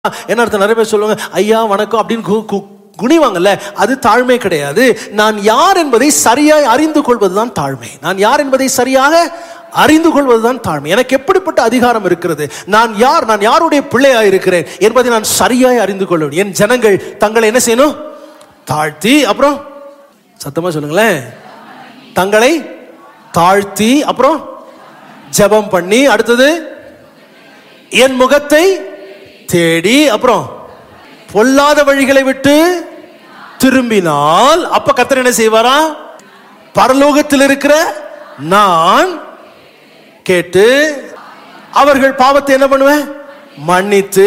என்ன அர்த்தம் நிறைய பேர் சொல்லுவாங்க ஐயா வணக்கம் அப்படின்னு கு- கு- குனிவாங்கல்ல அது தாழ்மை கிடையாது நான் யார் என்பதை சரியாய் அறிந்து கொள்வதுதான் தாழ்மை நான் யார் என்பதை சரியாக அறிந்து கொள்வதுதான் தாழ்மை எனக்கு எப்படிப்பட்ட அதிகாரம் இருக்கிறது நான் யார் நான் யாருடைய பிள்ளையா இருக்கிறேன் என்பதை நான் சரியாய் அறிந்து கொள்ள வேண்டும் என் ஜனங்கள் தங்களை என்ன செய்யணும் தாழ்த்தி அப்புறம் சத்தமா சொல்லுங்களேன் தங்களை தாழ்த்தி அப்புறம் ஜெபம் பண்ணி அடுத்தது என் முகத்தை தேடி அப்புறம் பொல்லாத வழிகளை விட்டு திரும்பினால் அப்ப கர்த்தர் என்ன செய்வாரா பரலோகத்தில் இருக்கிற நான் கேட்டு அவர்கள் பாவத்தை என்ன பண்ணுவேன் மன்னித்து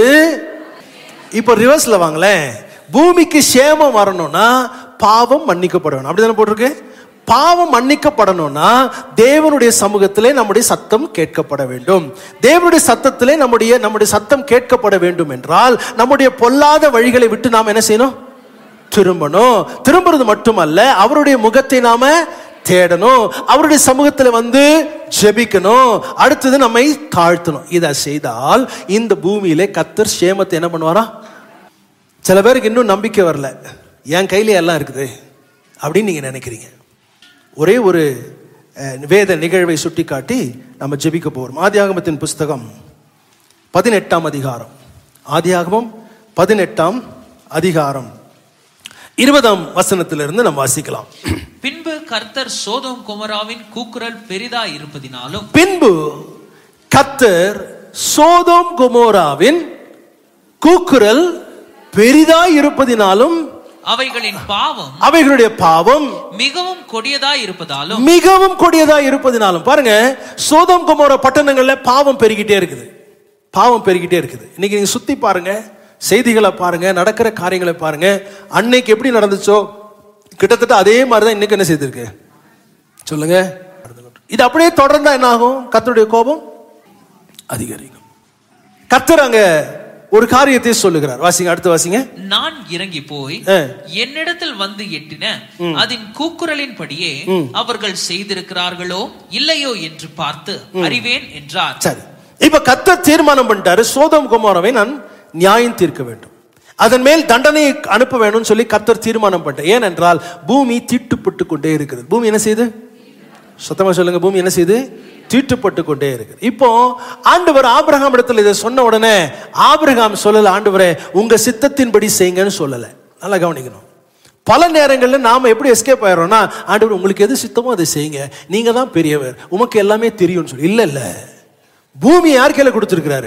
இப்போ ரிவர்ஸ்ல வாங்களேன் பூமிக்கு சேமம் வரணும்னா பாவம் மன்னிக்கப்படணும் அப்படிதானே போட்டிருக்கு பாவம் மன்னிக்கப்படணும்னா தேவனுடைய சமூகத்திலே நம்முடைய சத்தம் கேட்கப்பட வேண்டும் தேவனுடைய சத்தத்திலே நம்முடைய நம்முடைய சத்தம் கேட்கப்பட வேண்டும் என்றால் நம்முடைய பொல்லாத வழிகளை விட்டு நாம் என்ன செய்யணும் திரும்பணும் திரும்புறது மட்டுமல்ல அவருடைய முகத்தை நாம தேடணும் அவருடைய சமூகத்துல வந்து ஜெபிக்கணும் அடுத்தது நம்மை தாழ்த்தணும் இதை செய்தால் இந்த பூமியிலே கத்தர் சேமத்தை என்ன பண்ணுவாரா சில பேருக்கு இன்னும் நம்பிக்கை வரல என் கையில எல்லாம் இருக்குது அப்படின்னு நீங்க நினைக்கிறீங்க ஒரே ஒரு அஹ், வேத நிகழ்வை சுட்டிக்காட்டி நம்ம ஜெபிக்க போறோம் ஆதியாகமத்தின் புஸ்தகம் பதினெட்டாம் அதிகாரம் ஆதியாகமம் பதினெட்டாம் அதிகாரம் இருபதாம் வசனத்திலிருந்து நம்ம வாசிக்கலாம் பின்பு கர்த்தர் சோதோம் குமராவின் கூக்குரல் பெரிதா இருப்பதினாலும் பின்பு கத்தர் சோதோம் குமோராவின் கூக்குரல் பெரிதாய் இருப்பதினாலும் அவைகளின் பாவம் அவைகளுடைய பாவம் மிகவும் கொடியதா இருப்பதாலும் மிகவும் கொடியதாய் இருப்பதினாலும் பாருங்க சோதம் குமோர பட்டணங்கள்ல பாவம் பெருகிட்டே இருக்குது பாவம் பெருகிட்டே இருக்குது இன்னைக்கு நீங்க சுத்தி பாருங்க செய்திகளை பாருங்க நடக்கிற காரியங்களை பாருங்க அன்னைக்கு எப்படி நடந்துச்சோ கிட்டத்தட்ட அதே மாதிரி தான் இன்னைக்கு என்ன செய்திருக்கு சொல்லுங்க இது அப்படியே தொடர்ந்தா என்ன ஆகும் கர்த்தருடைய கோபம் அதிகரிக்கும் கர்த்தர் அங்க ஒரு காரியத்தை சொல்லுகிறார் வாசிங்க அடுத்து வாசிங்க நான் இறங்கி போய் ஆ. என்னிடத்தில் வந்து எட்டின அதன் கூக்குரலின்படியே அவர்கள் செய்திருக்கிறார்களோ இல்லையோ என்று பார்த்து அறிவேன் என்றார் சரி இப்ப கத்தர் தீர்மானம் பண்ணிட்டாரு சோதம் குமாரவை நான் நியாயம் தீர்க்க வேண்டும் அதன் மேல் தண்டனை அனுப்ப வேணும்னு சொல்லி கத்தர் தீர்மானம் பண்ணிட்டார் ஏனென்றால் பூமி தீட்டுப்பட்டு கொண்டே இருக்கிறது பூமி என்ன செய்யுது சத்தமா சொல்லுங்க பூமி என்ன செய்யுது தீட்டுப்பட்டு கொண்டே இருக்கு இப்போ ஆண்டவர் ஆபிரகாம் இடத்துல இதை சொன்ன உடனே ஆபிரகாம் சொல்லல ஆண்டவரே உங்க சித்தத்தின்படி செய்யுங்கன்னு சொல்லல நல்லா கவனிக்கணும் பல நேரங்களில் நாம எப்படி எஸ்கேப் ஆயிடுறோம்னா ஆண்டவர் உங்களுக்கு எது சித்தமோ அதை செய்யுங்க நீங்க தான் பெரியவர் உமக்கு எல்லாமே தெரியும்னு சொல்லி இல்ல இல்ல பூமி யார் கையில கொடுத்துருக்கிறாரு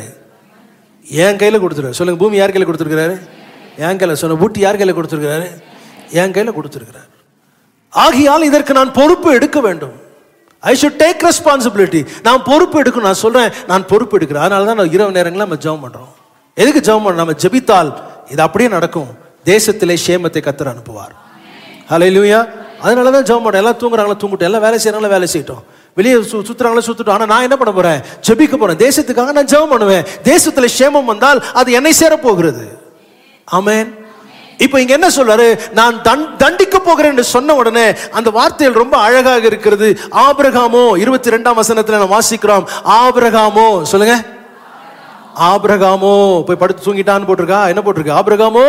என் கையில கொடுத்துருக்காரு சொல்லுங்க பூமி யார் கையில கொடுத்துருக்கிறாரு என் கையில சொன்ன பூட்டி யார் கையில கொடுத்துருக்கிறாரு என் கையில கொடுத்துருக்கிறாரு ஆகியால் இதற்கு நான் பொறுப்பு எடுக்க வேண்டும் ஐ ஷுட் டேக் ரெஸ்பான்சிபிலிட்டி நான் பொறுப்பு எடுக்கணும் நான் சொல்றேன் நான் பொறுப்பு எடுக்கிறேன் அதனால தான் நான் இரவு நேரங்களில் நம்ம ஜெபம் பண்றோம் எதுக்கு ஜெபம் பண்ணணும் நம்ம ஜெபித்தால் இது அப்படியே நடக்கும் தேசத்திலே சேமத்தை கத்தர் அனுப்புவார் ஹலே லூயா அதனால தான் ஜெபம் பண்ணுறோம் எல்லாம் தூங்குறாங்களா தூங்கட்டும் எல்லாம் வேலை செய்யறாங்களா வேலை செய்யட்டும் வெளியே சு சுத்துறாங்களா சுத்தட்டும் ஆனால் நான் என்ன பண்ண போறேன் ஜெபிக்க போறேன் தேசத்துக்காக நான் ஜெபம் பண்ணுவேன் தேசத்தில் சேமம் வந்தால் அது என்னை சேர போகிறது ஆமென் இப்போ இங்க என்ன சொல்றாரு நான் தண்- தண்டிக்க போகிறேன் என்று சொன்ன உடனே அந்த வார்த்தைகள் ரொம்ப அழகாக இருக்கிறது ஆபிரகாமோ இருபத்தி ரெண்டாம் வசனத்துல நம்ம வாசிக்கிறோம் ஆபிரகாமோ சொல்லுங்க ஆபிரகாமோ போய் படுத்து தூங்கிட்டான்னு போட்டிருக்கா என்ன போட்டிருக்கு ஆபிரகாமோ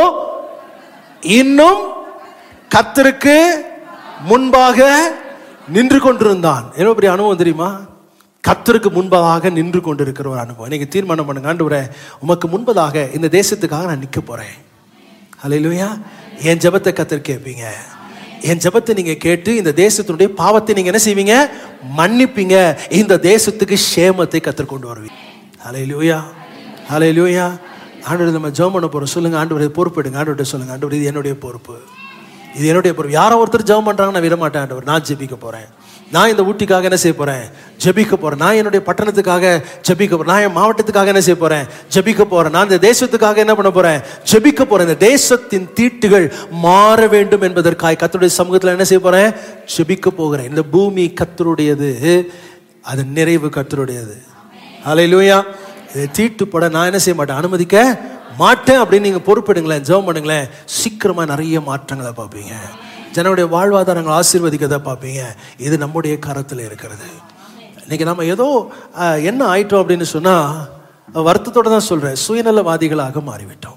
இன்னும் கத்தருக்கு முன்பாக நின்று கொண்டிருந்தான் என்ன பெரிய அனுபவம் தெரியுமா கத்தருக்கு முன்பதாக நின்று கொண்டிருக்கிற ஒரு அனுபவம் இன்னைக்கு தீர்மானம் பண்ணுங்க ஆண்டவரே உமக்கு முன்பதாக இந்த தேசத்துக்காக நான் நிக்க போறேன் ஹalleluya என் ஜெபத்தை கத்தர் கேட்பீங்க என் ஜெபத்தை நீங்க கேட்டு இந்த தேசத்தினுடைய பாவத்தை நீங்க என்ன செய்வீங்க மன்னிப்பீங்க இந்த தேசத்துக்கு சேமத்தை கத்தர் கொண்டு வருவீங்க ஹalleluya ஹalleluya ஆண்டவர் நம்ம ஜெபம் பண்ண போறோம் சொல்லுங்க ஆண்டவரே பொறுப்பெடுங்க ஆண்டவர்கிட்ட சொல்லுங்க ஆண்டவர் இது என்னுடைய பொறுப்பு இது என்னுடைய பொறுப்பு யாரோ ஒருத்தர் ஜெபம் பண்றாங்க நான் விட மாட்டேன் ஆண்டவர் நான் ஜெபிக்க போறேன் நான் இந்த ஊட்டிக்காக என்ன செய்ய போறேன் ஜெபிக்க போறேன் நான் என்னுடைய பட்டணத்துக்காக ஜெபிக்க போறேன் நான் என் மாவட்டத்துக்காக என்ன செய்ய போறேன் ஜெபிக்க போறேன் நான் இந்த தேசத்துக்காக என்ன பண்ண போறேன் ஜெபிக்க போறேன் இந்த தேசத்தின் தீட்டுகள் மாற வேண்டும் என்பதற்காக கத்தருடைய சமூகத்தில் என்ன செய்ய போறேன் ஜெபிக்க போகிறேன் இந்த பூமி கத்தருடையது அது நிறைவு கத்தருடையது ஹalleluya இதை தீட்டுப்பட நான் என்ன செய்ய மாட்டேன் அனுமதிக்க மாட்டேன் அப்படின்னு நீங்க பொறுப்பெடுங்களேன் ஜெபம் பண்ணுங்களேன் சீக்கிரமா நிறைய மாற்றங்களை பார்ப்பீங்க ஜனங்களுடைய வாழ்வாதாரங்கள் ஆசீர்வதிக்கதை பார்ப்பீங்க இது நம்முடைய கரத்தில் இருக்கிறது இன்னைக்கு நம்ம ஏதோ அஹ், என்ன ஆயிட்டோம் அப்படின்னு சொன்னா வருத்தத்தோட தான் சொல்றேன் சுயநலவாதிகளாக மாறிவிட்டோம்